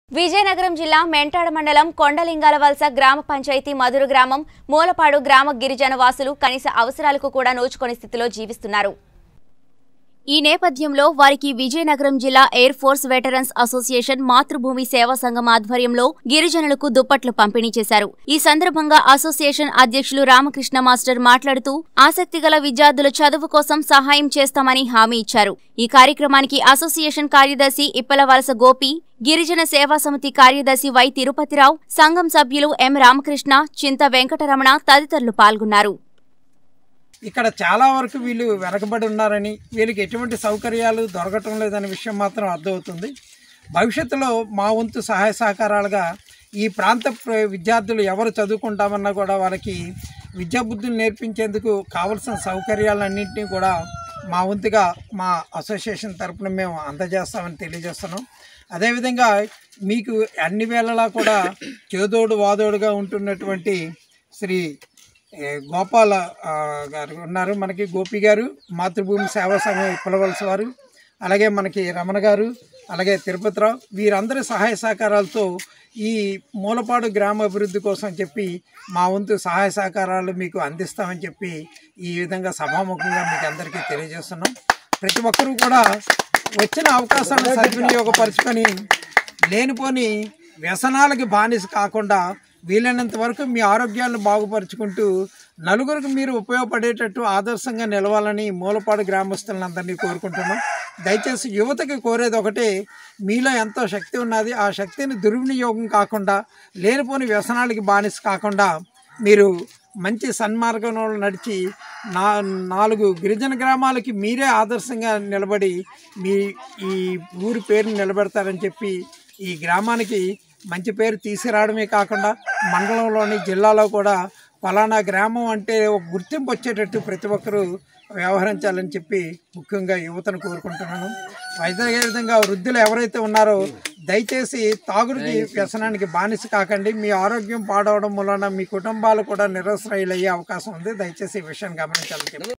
విజయనగరం జిల్లా మెంటాడ మండలం కొండలింగాల వలస గ్రామ పంచాయతీ మధుర గ్రామం మూలపాడు గ్రామ గిరిజన వాసులు కనీస అవసరాలకు కూడా నోచుకొని స్థితిలో జీవిస్తున్నారు ఈ నేపథ్యంలో వారికి విజయనగరం జిల్లా ఎయిర్ ఫోర్స్ వెటరన్స్ అసోసియేషన్ మాతృభూమి సేవా సంఘం ఆధ్వర్యంలో గిరిజనులకు దుప్పట్లు పంపిణీ చేశారు ఈ సందర్భంగా అసోసియేషన్ అధ్యక్షులు రామకృష్ణ మాస్టర్ మాట్లాడుతూ ఆసక్తిగల విద్యార్థుల చదువు కోసం సహాయం చేస్తామని హామీ ఇచ్చారు ఈ కార్యక్రమానికి అసోసియేషన్ కార్యదర్శి ఇప్పల వలస గోపి గిరిజన సేవా సమితి కార్యదర్శి వై తిరుపతిరావు సంఘం సభ్యులు ఎం రామకృష్ణ చింత వెంకటరమణ తదితరులు పాల్గొన్నారు ఇక్కడ చాలా వరకు వీళ్ళు వెనకబడి ఉన్నారని వీళ్ళకి ఎటువంటి సౌకర్యాలు దొరకటం లేదనే విషయం మాత్రం అర్థమవుతుంది భవిష్యత్తులో మా వంతు సహాయ సహకారాలుగా ఈ ప్రాంత ప్ర- విద్యార్థులు ఎవరు చదువుకుంటామన్నా కూడా వాళ్ళకి విద్యాబుద్ధులు నేర్పించేందుకు కావలసిన సౌకర్యాలన్నింటినీ కూడా మా వంతుగా మా అసోసియేషన్ తరపున మేము అందజేస్తామని తెలియజేస్తున్నాం అదేవిధంగా మీకు అన్ని వేళలా కూడా చేదోడు వాదోడుగా ఉంటున్నటువంటి శ్రీ ఏ, గోపాల ఆ, గారు ఉన్నారు మనకి గోపి గారు మాతృభూమి సేవా సంఘం ఇప్పలవలస వారు అలాగే మనకి రమణ గారు అలాగే తిరుపతిరావు వీరందరి సహాయ సహకారాలతో ఈ మూలపాడు గ్రామ అభివృద్ధి కోసం చెప్పి మా వంతు సహాయ సహకారాలు మీకు అందిస్తామని చెప్పి ఈ విధంగా సభాముఖంగా మీకు అందరికీ తెలియజేస్తున్నాం ప్రతి ఒక్కరూ కూడా వచ్చిన అవకాశాలను సద్వినియోగపరుచుకొని లేనిపోని వ్యసనాలకి బానిస కాకుండా వీలైనంత వరకు మీ ఆరోగ్యాలను బాగుపరుచుకుంటూ నలుగురికి మీరు ఉపయోగపడేటట్టు ఆదర్శంగా నిలవాలని మూలపాడు గ్రామస్తులందరినీ కోరుకుంటున్నాం దయచేసి యువతకి కోరేది ఒకటే మీలో ఎంతో శక్తి ఉన్నది ఆ శక్తిని దుర్వినియోగం కాకుండా లేనిపోని వ్యసనాలకి బానిస కాకుండా మీరు మంచి సన్మార్గంలో నడిచి నా నాలుగు గిరిజన గ్రామాలకి మీరే ఆదర్శంగా నిలబడి మీ ఈ ఊరి పేరుని నిలబెడతారని చెప్పి ఈ గ్రామానికి మంచి పేరు తీసుకురావడమే కాకుండా మండలంలోని జిల్లాలో కూడా ఫలానా గ్రామం అంటే ఒక గుర్తింపు వచ్చేటట్టు ప్రతి ఒక్కరూ వ్యవహరించాలని చెప్పి ముఖ్యంగా యువతను కోరుకుంటున్నాను అదే విధంగా వృద్ధులు ఎవరైతే ఉన్నారో దయచేసి తాగుడికి వ్యసనానికి బానిస కాకండి మీ ఆరోగ్యం పాడవడం వలన మీ కుటుంబాలు కూడా నిరసరయ్యే అవకాశం ఉంది దయచేసి ఈ విషయాన్ని గమనించాలని చెప్పి